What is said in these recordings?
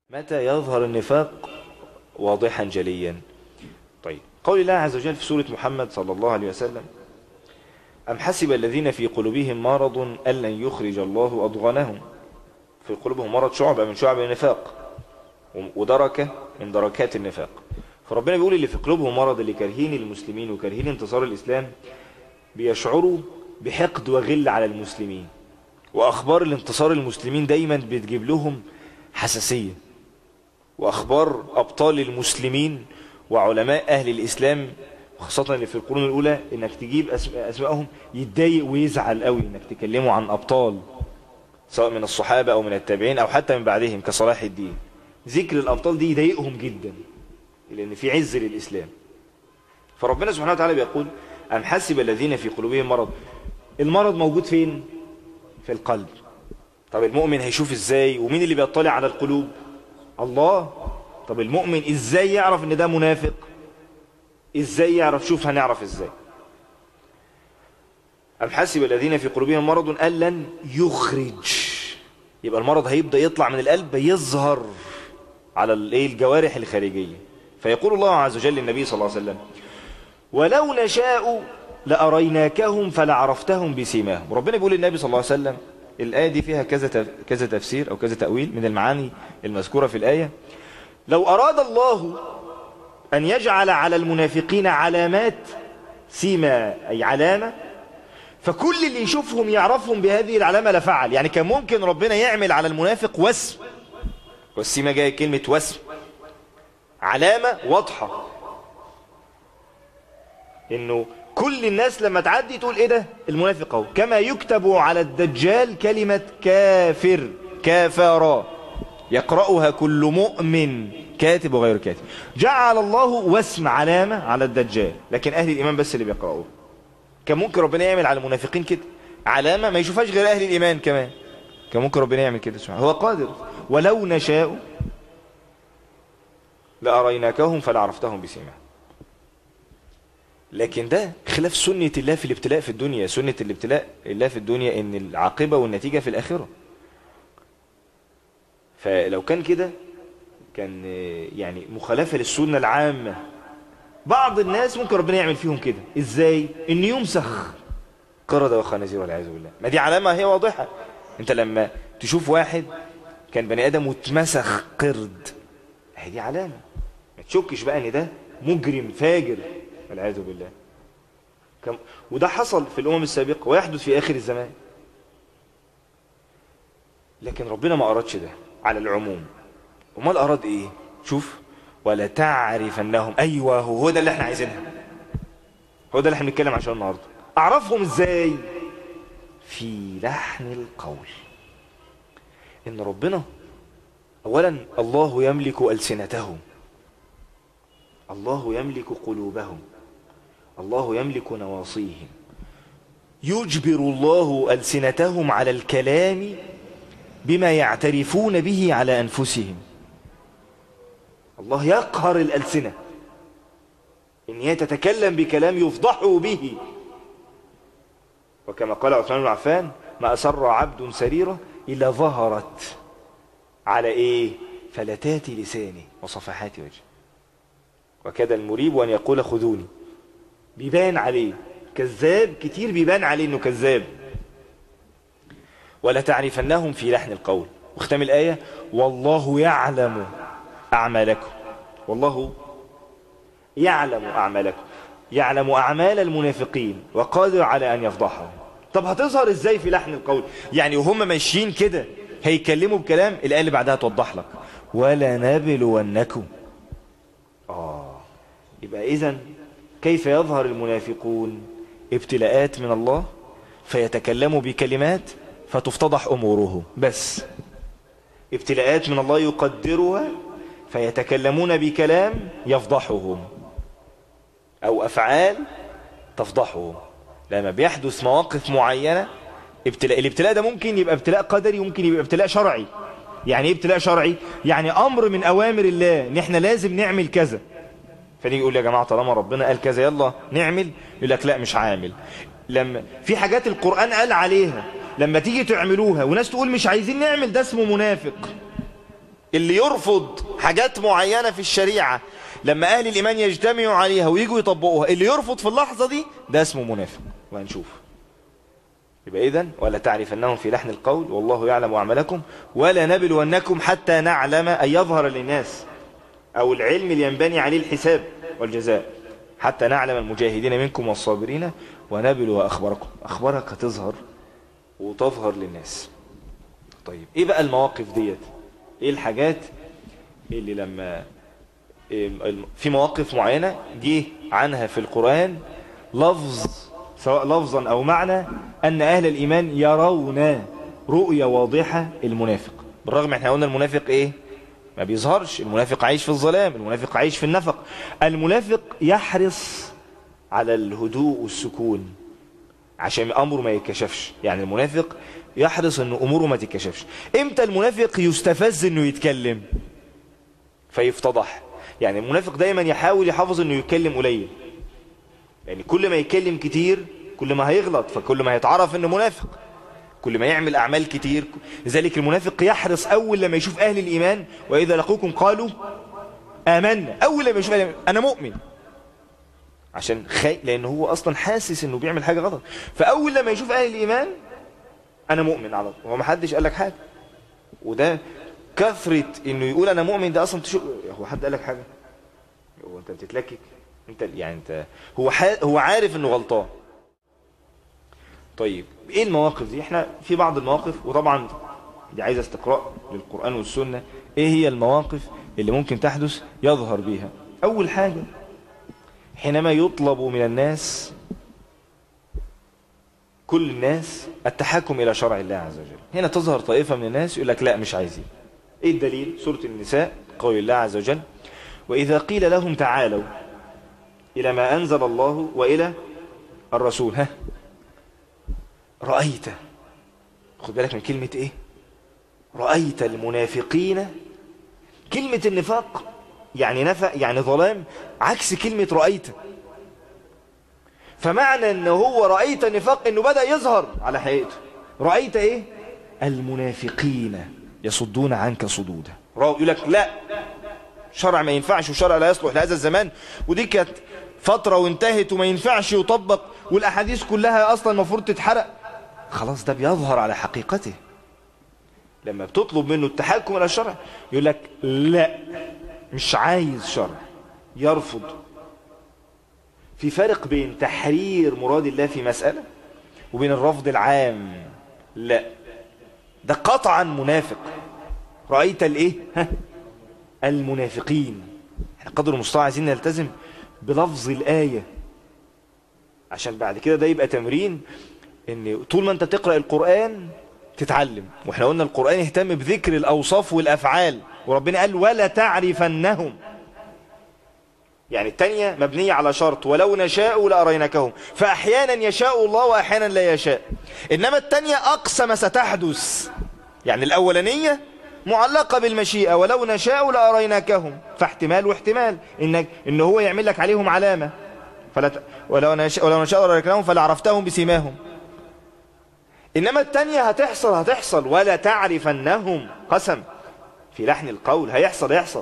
متى يظهر النفاق واضحا جليا طيب قول الله عز وجل في سورة محمد صلى الله عليه وسلم أم حسب الذين في قلوبهم مرض أن لن يخرج الله أضغانهم في قلوبهم مرض شعبة من شعب النفاق ودركة من دركات النفاق فربنا بيقول اللي في قلوبهم مرض اللي كارهين المسلمين وكارهين انتصار الإسلام بيشعروا بحقد وغل على المسلمين وأخبار الانتصار المسلمين دايما بتجيب لهم حساسية وأخبار أبطال المسلمين وعلماء أهل الإسلام وخاصة اللي في القرون الأولى إنك تجيب أسمائهم يتضايق ويزعل قوي إنك تكلموا عن أبطال سواء من الصحابة أو من التابعين أو حتى من بعدهم كصلاح الدين ذكر الأبطال دي يضايقهم جدا لأن في عز للإسلام فربنا سبحانه وتعالى بيقول أم حسب الذين في قلوبهم مرض المرض موجود فين في القلب طب المؤمن هيشوف ازاي ومين اللي بيطلع على القلوب الله طب المؤمن ازاي يعرف ان ده منافق ازاي يعرف شوف هنعرف ازاي أم حسب الذين في قلوبهم مرض أن لن يخرج يبقى المرض هيبدأ يطلع من القلب يظهر على الجوارح الخارجية فيقول الله عز وجل للنبي صلى الله عليه وسلم ولو نشاء لأريناكهم فلعرفتهم بسيماهم ربنا بيقول للنبي صلى الله عليه وسلم الآية دي فيها كذا كذا تفسير أو كذا تأويل من المعاني المذكورة في الآية لو أراد الله أن يجعل على المنافقين علامات سيما أي علامة فكل اللي يشوفهم يعرفهم بهذه العلامة لفعل يعني كان ممكن ربنا يعمل على المنافق وسم والسيما جاية كلمة وسم علامة واضحة انه كل الناس لما تعدي تقول ايه ده المنافق اهو كما يكتب على الدجال كلمة كافر كافرا يقرأها كل مؤمن كاتب وغير كاتب جعل الله واسم علامة على الدجال لكن أهل الإيمان بس اللي بيقرأوه كان ممكن ربنا يعمل على المنافقين كده علامة ما يشوفهاش غير أهل الإيمان كمان كان ممكن ربنا يعمل كده سبحانه هو قادر ولو نشاء لأريناكهم فلعرفتهم بسيماهم لكن ده خلاف سنة الله في الابتلاء في الدنيا سنة الابتلاء الله في الدنيا ان العاقبة والنتيجة في الآخرة فلو كان كده كان يعني مخالفة للسنة العامة بعض الناس ممكن ربنا يعمل فيهم كده ازاي ان يمسخ قردة وخنازير والعياذ بالله ما دي علامة هي واضحة انت لما تشوف واحد كان بني ادم واتمسخ قرد هي دي علامة ما تشكش بقى ان ده مجرم فاجر والعياذ بالله كم وده حصل في الأمم السابقة ويحدث في آخر الزمان لكن ربنا ما أرادش ده على العموم وما أراد إيه شوف ولا تعرف أنهم أيوة هو ده اللي احنا عايزينها هو ده اللي احنا بنتكلم عشان النهاردة أعرفهم إزاي في لحن القول إن ربنا أولا الله يملك ألسنتهم الله يملك قلوبهم الله يملك نواصيهم يجبر الله ألسنتهم على الكلام بما يعترفون به على أنفسهم الله يقهر الألسنة إن هي تتكلم بكلام يفضحوا به وكما قال عثمان بن عفان ما أسر عبد سريرة إلا ظهرت على إيه فلتات لسانه وصفحات وجهه وكذا المريب أن يقول خذوني بيبان عليه كذاب كتير بيبان عليه انه كذاب ولا تعرفنهم في لحن القول واختم الآية والله يعلم أعمالكم والله يعلم أعمالكم يعلم أعمال المنافقين وقادر على أن يفضحهم طب هتظهر ازاي في لحن القول يعني وهم ماشيين كده هيكلموا بكلام الآية اللي بعدها توضح لك ولا نبلونكم آه يبقى إذن كيف يظهر المنافقون ابتلاءات من الله فيتكلموا بكلمات فتفتضح أمورهم بس ابتلاءات من الله يقدرها فيتكلمون بكلام يفضحهم أو أفعال تفضحهم لما بيحدث مواقف معينة ابتلاء الابتلاء ده ممكن يبقى ابتلاء قدري وممكن يبقى ابتلاء شرعي يعني ايه ابتلاء شرعي يعني أمر من أوامر الله ان احنا لازم نعمل كذا فنيجي يقول يا جماعة طالما ربنا قال كذا يلا نعمل يقول لك لا مش عامل لما في حاجات القرآن قال عليها لما تيجي تعملوها وناس تقول مش عايزين نعمل ده اسمه منافق اللي يرفض حاجات معينة في الشريعة لما أهل الإيمان يجتمعوا عليها ويجوا يطبقوها اللي يرفض في اللحظة دي ده اسمه منافق وهنشوف يبقى إذن ولا تعرف أنهم في لحن القول والله يعلم أعمالكم ولا نبلونكم حتى نعلم أن يظهر للناس أو العلم اللي ينبني عليه الحساب والجزاء حتى نعلم المجاهدين منكم والصابرين ونبلو أخباركم أخبارك هتظهر وتظهر للناس طيب إيه بقى المواقف ديت إيه الحاجات اللي لما في مواقف معينة جه عنها في القرآن لفظ سواء لفظا أو معنى أن أهل الإيمان يرون رؤية واضحة المنافق بالرغم احنا قلنا المنافق ايه ما بيظهرش المنافق عايش في الظلام المنافق عايش في النفق المنافق يحرص على الهدوء والسكون عشان أمره ما يتكشفش يعني المنافق يحرص أن أموره ما تتكشفش إمتى المنافق يستفز أنه يتكلم فيفتضح يعني المنافق دايما يحاول يحافظ أنه يتكلم قليل يعني كل ما يتكلم كتير كل ما هيغلط فكل ما هيتعرف أنه منافق كل ما يعمل أعمال كتير لذلك المنافق يحرص أول لما يشوف أهل الإيمان وإذا لقوكم قالوا آمنا أول لما يشوف أهل الإيمان أنا مؤمن عشان خي... لأن هو أصلا حاسس أنه بيعمل حاجة غلط فأول لما يشوف أهل الإيمان أنا مؤمن على طول هو ما حدش قال لك حاجة وده كثرة أنه يقول أنا مؤمن ده أصلا تشوف هو حد قال لك حاجة هو أنت بتتلكك أنت يعني أنت هو ح... هو عارف أنه غلطان طيب ايه المواقف دي احنا في بعض المواقف وطبعا دي عايزه استقراء للقرآن والسنة ايه هي المواقف اللي ممكن تحدث يظهر بيها اول حاجة حينما يطلب من الناس كل الناس التحكم الى شرع الله عز وجل هنا تظهر طائفة من الناس يقول لك لا مش عايزين ايه الدليل سورة النساء قول الله عز وجل واذا قيل لهم تعالوا الى ما انزل الله والى الرسول ها رأيت خد بالك من كلمة ايه رأيت المنافقين كلمة النفاق يعني نفق يعني ظلام عكس كلمة رأيت فمعنى ان هو رأيت النفاق انه بدأ يظهر على حقيقته رأيت ايه المنافقين يصدون عنك صدودا يقول لك لا شرع ما ينفعش وشرع لا يصلح لهذا الزمان ودي كانت فترة وانتهت وما ينفعش يطبق والأحاديث كلها أصلا المفروض تتحرق خلاص ده بيظهر على حقيقته لما بتطلب منه التحكم الى الشرع يقول لك لا مش عايز شرع يرفض في فرق بين تحرير مراد الله في مسألة وبين الرفض العام لا ده قطعا منافق رأيت الايه ها المنافقين احنا قدر المستطاع عايزين نلتزم بلفظ الآية عشان بعد كده ده يبقى تمرين ان طول ما انت تقرأ القرآن تتعلم واحنا قلنا القرآن يهتم بذكر الأوصاف والأفعال وربنا قال ولا تعرفنهم يعني التانية مبنية على شرط ولو نشاء لأرينكهم فأحيانا يشاء الله وأحيانا لا يشاء إنما التانية أقسم ستحدث يعني الأولانية معلقة بالمشيئة ولو نشاء لأرينكهم فاحتمال واحتمال إنك إن هو يعمل لك عليهم علامة فلا ت... ولو نشاء ولو نشاء لأرينكهم فلعرفتهم بسيماهم إنما التانية هتحصل هتحصل ولا تعرفنهم قسم في لحن القول هيحصل يحصل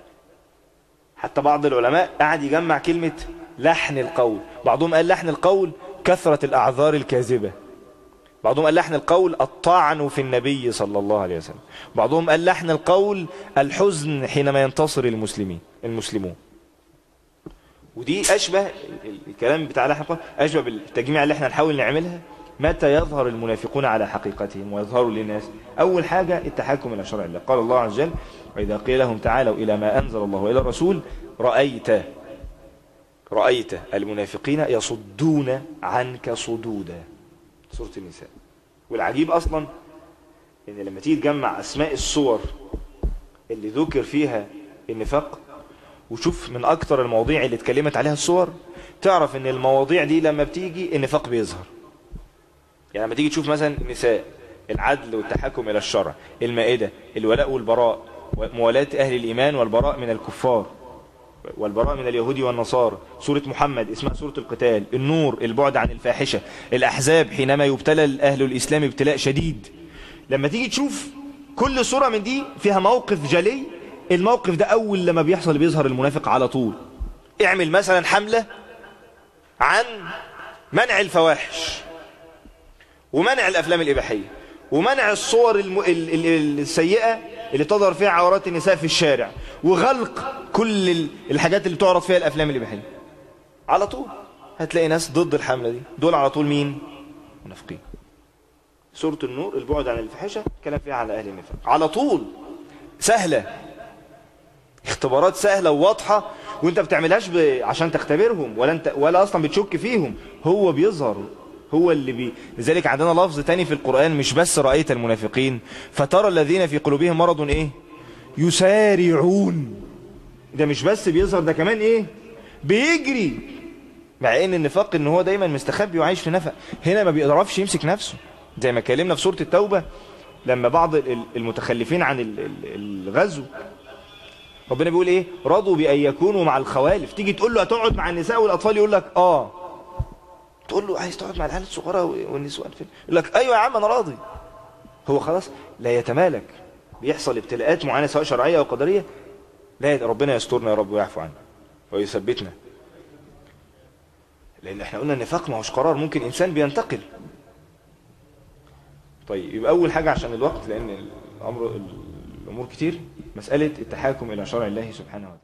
حتى بعض العلماء قاعد يجمع كلمة لحن القول بعضهم قال لحن القول كثرة الأعذار الكاذبة بعضهم قال لحن القول الطعن في النبي صلى الله عليه وسلم بعضهم قال لحن القول الحزن حينما ينتصر المسلمين المسلمون ودي أشبه الكلام بتاع لحن القول أشبه بالتجميع اللي احنا نحاول نعملها متى يظهر المنافقون على حقيقتهم ويظهروا للناس أول حاجة التحكم إلى شرع الله قال الله عز وجل وإذا قيل لهم تعالوا إلى ما أنزل الله وإلى الرسول رأيت رأيت المنافقين يصدون عنك صدودا سورة النساء والعجيب أصلا إن لما تيجي تجمع أسماء الصور اللي ذكر فيها النفاق وشوف من أكتر المواضيع اللي اتكلمت عليها الصور تعرف إن المواضيع دي لما بتيجي النفاق بيظهر يعني لما تيجي تشوف مثلا النساء العدل والتحكم إلى الشرع المائدة الولاء والبراء موالاة أهل الإيمان والبراء من الكفار والبراء من اليهود والنصارى سورة محمد اسمها سورة القتال النور البعد عن الفاحشة الأحزاب حينما يبتلى أهل الإسلام ابتلاء شديد لما تيجي تشوف كل صورة من دي فيها موقف جلي الموقف ده أول لما بيحصل بيظهر المنافق على طول اعمل مثلا حملة عن منع الفواحش ومنع الأفلام الإباحية ومنع الصور الم... ال... ال... السيئة اللي تظهر فيها عورات النساء في الشارع وغلق كل ال- الحاجات اللي بتعرض فيها الأفلام الإباحية على طول هتلاقي ناس ضد الحملة دي دول على طول مين منافقين سورة النور البعد عن الفحشة كلام فيها على أهل النفاق على طول سهلة اختبارات سهلة وواضحة وانت بتعملهاش ب... عشان تختبرهم ولا انت ولا اصلا بتشك فيهم هو بيظهر هو اللي بي لذلك عندنا لفظ تاني في القرآن مش بس رأيت المنافقين فترى الذين في قلوبهم مرض ايه يسارعون ده مش بس بيظهر ده كمان ايه بيجري مع ان النفاق ان هو دايما مستخبي وعايش في نفق هنا ما بيقدرش يمسك نفسه زي ما اتكلمنا في سورة التوبة لما بعض ال- المتخلفين عن ال- ال- الغزو ربنا بيقول ايه رضوا بأن يكونوا مع الخوالف تيجي تقول له هتقعد مع النساء والأطفال يقول لك اه تقول له عايز تقعد مع العيال الصغيرة والنسوان فين يقول لك ايوه يا عم انا راضي هو خلاص لا يتمالك بيحصل ابتلاءات معينة سواء شرعية او قدرية لا يت- ربنا يسترنا يا رب ويعفو عنا ويثبتنا لان احنا قلنا النفاق ما هوش قرار ممكن انسان بينتقل طيب يبقى اول حاجة عشان الوقت لان الامر الامور كتير مسألة التحاكم الى شرع الله سبحانه وتعالى